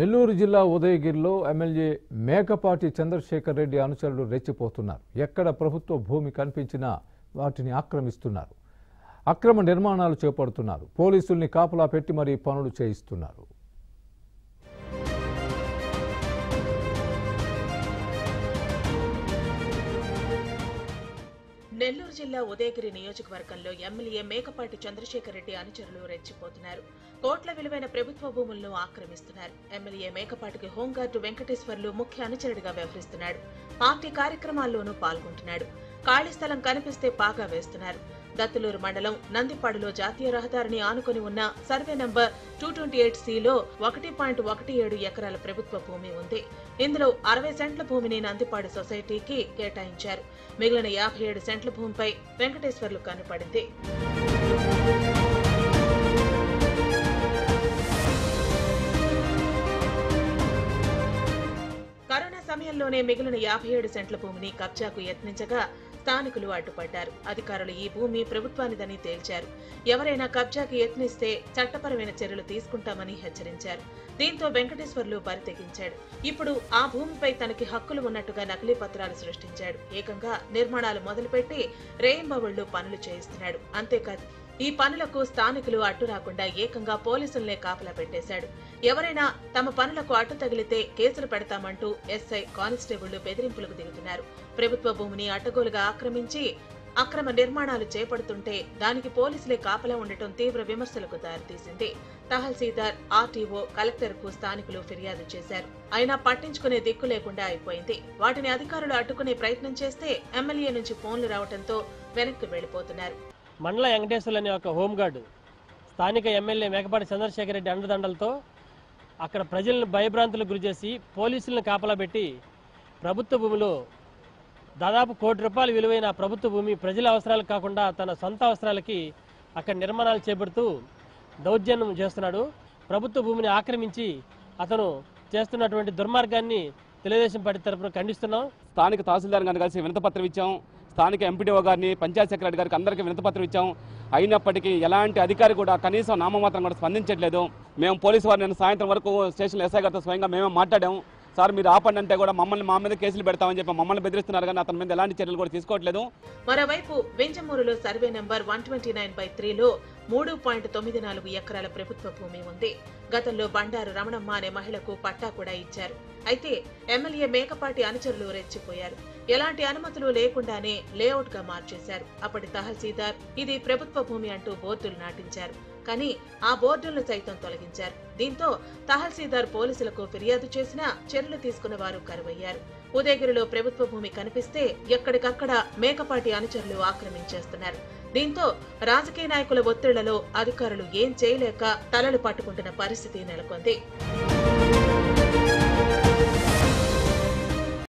నెల్లూరు జిల్లా ఉదయగిరిలో ఎమ్మెల్యే మేకపాటి చంద్రశేఖర్ రెడ్డి అనుచరులు రెచ్చిపోతున్నారు ఎక్కడ ప్రభుత్వ భూమి కనిపించినా వాటిని ఆక్రమిస్తున్నారు అక్రమ నిర్మాణాలు చేపడుతున్నారు పోలీసుల్ని కాపలా పెట్టి మరీ పనులు చేయిస్తున్నారు నెల్లూరు జిల్లా ఉదయగిరి నియోజకవర్గంలో ఎమ్మెల్యే మేకపాటి చంద్రశేఖర్ రెడ్డి అనుచరులు రెచ్చిపోతున్నారు కోట్ల విలువైన ప్రభుత్వ భూములను ఆక్రమిస్తున్నారు ఎమ్మెల్యే మేకపాటికి హోంగార్డు వెంకటేశ్వర్లు ముఖ్య అనుచరుడిగా వ్యవహరిస్తున్నాడు పార్టీ కార్యక్రమాల్లోనూ పాల్గొంటున్నాడు ఖాళీ స్థలం కనిపిస్తే పాగా వేస్తున్నారు దత్తులూరు మండలం నందిపాడులో జాతీయ రహదారిని ఆనుకొని ఉన్న survey number two twenty eight సిలో ఒకటి పాయింట్ ఒకటి ఏడు ఎకరాల ప్రభుత్వ భూమి ఉంది ఇందులో అరవై సెంట్ల భూమిని నందిపాడు సొసైటీకి కేటాయించారు మిగిలిన యాభై ఏడు సెంట్ల భూమిపై వెంకటేశ్వర్లు కనుపడింది కరోనా సమయంలోనే మిగిలిన యాభై ఏడు సెంట్ల భూమిని కబ్జాకు యత్నించగా స్థానికులు అడ్డుపడ్డారు అధికారులు ఈ భూమి ప్రభుత్వానిదని తేల్చారు ఎవరైనా కబ్జాకి యత్నిస్తే చట్టపరమైన చర్యలు తీసుకుంటామని హెచ్చరించారు దీంతో వెంకటేశ్వర్లు బరితెగించాడు ఇప్పుడు ఆ భూమిపై తనకి హక్కులు ఉన్నట్టుగా నకిలీ పత్రాలు సృష్టించాడు ఏకంగా నిర్మాణాలు మొదలుపెట్టి రేయింబవళ్లు పనులు చేయిస్తున్నాడు అంతేకాదు ఈ పనులకు స్థానికులు అడ్డు రాకుండా ఏకంగా పోలీసుల్నే కాపలా పెట్టేశాడు ఎవరైనా తమ పనులకు అడ్డు తగిలితే కేసులు పెడతామంటూ ఎస్ఐ కానిస్టేబుళ్లు బెదిరింపులకు దిగుతున్నారు ప్రభుత్వ భూమిని అడ్డగోలుగా ఆక్రమించి అక్రమ నిర్మాణాలు చేపడుతుంటే దానికి పోలీసులే కాపలా ఉండటం తీవ్ర విమర్శలకు దారితీసింది తహసీల్దార్ ఆర్టీఓ కలెక్టర్ కు స్థానికులు ఫిర్యాదు చేశారు అయినా పట్టించుకునే దిక్కు లేకుండా అయిపోయింది వాటిని అధికారులు అడ్డుకునే ప్రయత్నం చేస్తే ఎమ్మెల్యే నుంచి ఫోన్లు రావడంతో వెనక్కి వెళ్లిపోతున్నారు మండల వెంకటేశ్వర్లు అనే ఒక హోంగార్డు స్థానిక ఎమ్మెల్యే మేకపాటి చంద్రశేఖర్ రెడ్డి అండదండలతో అక్కడ ప్రజలను భయభ్రాంతులకు గురిచేసి పోలీసులను కాపలా పెట్టి ప్రభుత్వ భూమిలో దాదాపు కోటి రూపాయల విలువైన ప్రభుత్వ భూమి ప్రజల అవసరాలకు కాకుండా తన సొంత అవసరాలకి అక్కడ నిర్మాణాలు చేపడుతూ దౌర్జన్యం చేస్తున్నాడు ప్రభుత్వ భూమిని ఆక్రమించి అతను చేస్తున్నటువంటి దుర్మార్గాన్ని తెలుగుదేశం పార్టీ తరఫున ఖండిస్తున్నాం స్థానిక తహసీల్దార్ గారిని కలిసి వినతపత్రం ఇచ్చాం స్థానిక ఎంపీడీఓ గారిని పంచాయత్ సెక్రటరీ గారికి అందరికీ వినతపత్రం ఇచ్చాం అయినప్పటికీ ఎలాంటి అధికారి కూడా కనీసం నామమాత్రం కూడా స్పందించట్లేదు మేము పోలీసు వారిని నిన్న సాయంత్రం వరకు స్టేషన్ ఎస్ఐ గారితో స్వయంగా మేమే మాట్లాడాం సార్ మీరు ఆపండి అంటే కూడా మమ్మల్ని మా మీద కేసులు పెడతామని చెప్పి మమ్మల్ని బెదిరిస్తున్నారు కానీ అతని మీద ఎలాంటి చర్యలు కూడా తీసుకోవట్లేదు మరోవైపు వెంజమూరులో survey number one twenty nine by త్రీలో మూడు పాయింట్ తొమ్మిది నాలుగు ఎకరాల ప్రభుత్వ భూమి ఉంది గతంలో బండారు రమణమ్మ అనే మహిళకు పట్టా కూడా ఇచ్చారు అయితే ఎమ్మెల్యే మేకపాటి అనుచరులు రెచ్చిపోయారు ఎలాంటి అనుమతులు లేకుండానే లేఅవుట్ గా మార్చేశారు అప్పటి తహసీల్దార్ ఇది ప్రభుత్వ భూమి అంటూ బోర్డులు నాటించారు కానీ ఆ బోర్డులను సైతం తొలగించారు దీంతో తహసీల్దార్ పోలీసులకు ఫిర్యాదు చేసినా చర్యలు తీసుకున్న వారు కరువయ్యారు ఉదయగిరిలో ప్రభుత్వ భూమి కనిపిస్తే ఎక్కడికక్కడ మేకపాటి అనుచరులు ఆక్రమించేస్తున్నారు దీంతో రాజకీయ నాయకుల ఒత్తిళ్లలో అధికారులు ఏం చేయలేక తలలు పట్టుకుంటున్న పరిస్థితి నెలకొంది